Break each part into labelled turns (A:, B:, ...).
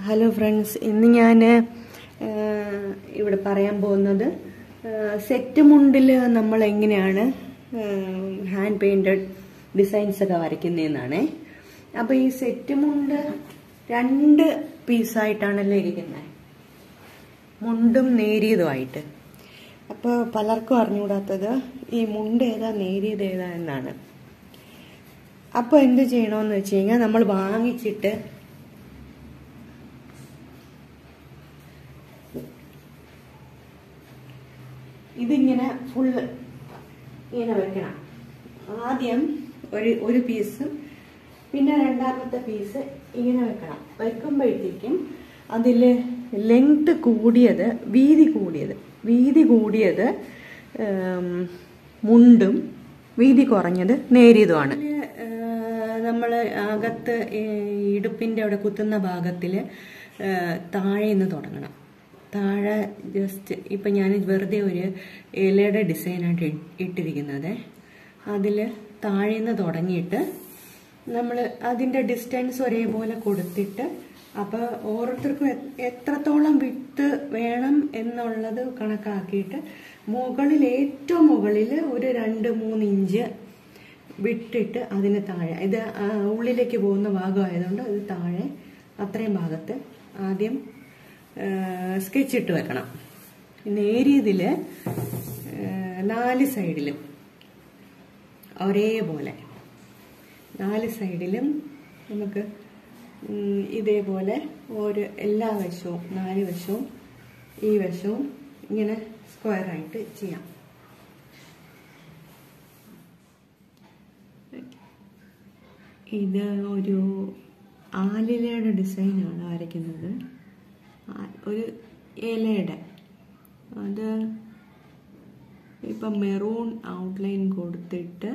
A: hello friends ഇന്ന് ഞാൻ ഇവിടെ പറയാൻ പോകുന്നത് സെറ്റ് മുണ്ടിൽ നമ്മൾ എങ്ങനെയാണ് ഹാൻഡ് പെയിൻറ്റഡ് ഡിസൈൻസ് ഒക്കെ വരയ്ക്കുന്നതെന്നാണേ അപ്പോൾ ഈ സെറ്റ് മുണ്ട് രണ്ട് പീസായിട്ടാണല്ലോ ഇരിക്കുന്നത് മുണ്ടും നേരിയതുമായിട്ട് അപ്പോൾ പലർക്കും അറിഞ്ഞുകൂടാത്തത് ഈ മുണ്ട് ഏതാ നേരിയത് ഏതാ എന്നാണ് അപ്പോൾ എന്ത് ചെയ്യണമെന്ന് വെച്ച് കഴിഞ്ഞാൽ നമ്മൾ വാങ്ങിച്ചിട്ട് ഇതിങ്ങനെ ഫുള്ള് ഇങ്ങനെ വെക്കണം ആദ്യം ഒരു ഒരു പീസ് പിന്നെ രണ്ടാമത്തെ പീസ് ഇങ്ങനെ വെക്കണം വെക്കുമ്പോഴത്തേക്കും അതിൽ ലെങ്ത് കൂടിയത് വീതി കൂടിയത് വീതി കൂടിയത് മുണ്ടും വീതി കുറഞ്ഞത് നേരിയതുമാണ് നമ്മൾ അകത്ത് ഇടുപ്പിൻ്റെ അവിടെ കുത്തുന്ന ഭാഗത്തിൽ താഴെ നിന്ന് തുടങ്ങണം താഴെ ജസ്റ്റ് ഇപ്പം ഞാൻ വെറുതെ ഒരു ഇലയുടെ ഡിസൈനായിട്ട് ഇട്ടിരിക്കുന്നത് അതിൽ താഴെ നിന്ന് തുടങ്ങിയിട്ട് നമ്മൾ അതിൻ്റെ ഡിസ്റ്റൻസ് ഒരേപോലെ കൊടുത്തിട്ട് അപ്പോൾ ഓരോരുത്തർക്കും എത്രത്തോളം വിട്ട് വേണം എന്നുള്ളത് കണക്കാക്കിയിട്ട് മുകളിൽ ഏറ്റവും മുകളിൽ ഒരു രണ്ട് മൂന്ന് ഇഞ്ച് വിട്ടിട്ട് അതിന് താഴെ ഇത് ഉള്ളിലേക്ക് പോകുന്ന ഭാഗമായതുകൊണ്ട് അത് താഴെ അത്രയും ഭാഗത്ത് ആദ്യം സ്കെച്ച് ഇട്ട് വെക്കണം നേരിയതിൽ നാല് സൈഡിലും ഒരേപോലെ നാല് സൈഡിലും നമുക്ക് ഇതേപോലെ ഓരോ എല്ലാ വശവും നാല് വശവും ഈ വശവും ഇങ്ങനെ സ്ക്വയറായിട്ട് ചെയ്യാം ഇത് ഒരു ആലിലയുടെ ഡിസൈനാണ് വരയ്ക്കുന്നത് ഒരു ഇലയുടെ അത് ഇപ്പം മെറൂൺ ഔട്ട്ലൈൻ കൊടുത്തിട്ട്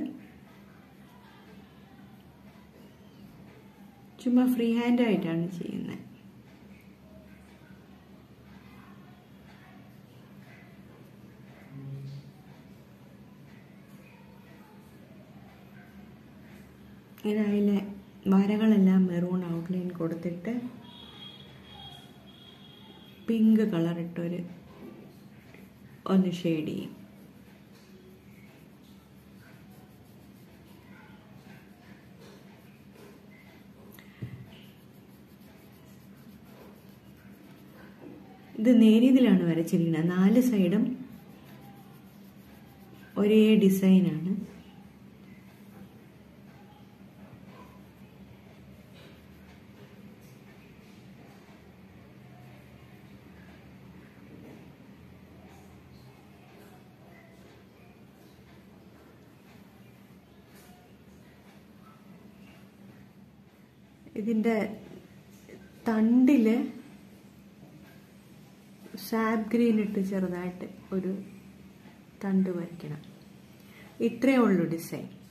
A: ചുമ്മാ ഫ്രീ ഹാൻഡായിട്ടാണ് ചെയ്യുന്നത് ഇങ്ങനെ അതിലെ വരകളെല്ലാം മെറൂൺ ഔട്ട്ലൈൻ കൊടുത്തിട്ട് പിങ്ക് കളർ ഇട്ടൊരു ഒന്ന് ഷെയ്ഡ് ചെയ്യും ഇത് നേരിയതിലാണ് വരച്ചിരിക്കുന്നത് നാല് സൈഡും ഒരേ ഡിസൈനാണ് ഇതിൻ്റെ തണ്ടിൽ സാബ് ഗ്രീൻ ഇട്ട് ചെറുതായിട്ട് ഒരു തണ്ട് വരയ്ക്കണം ഇത്രയേ ഉള്ളൂ ഡിസൈൻ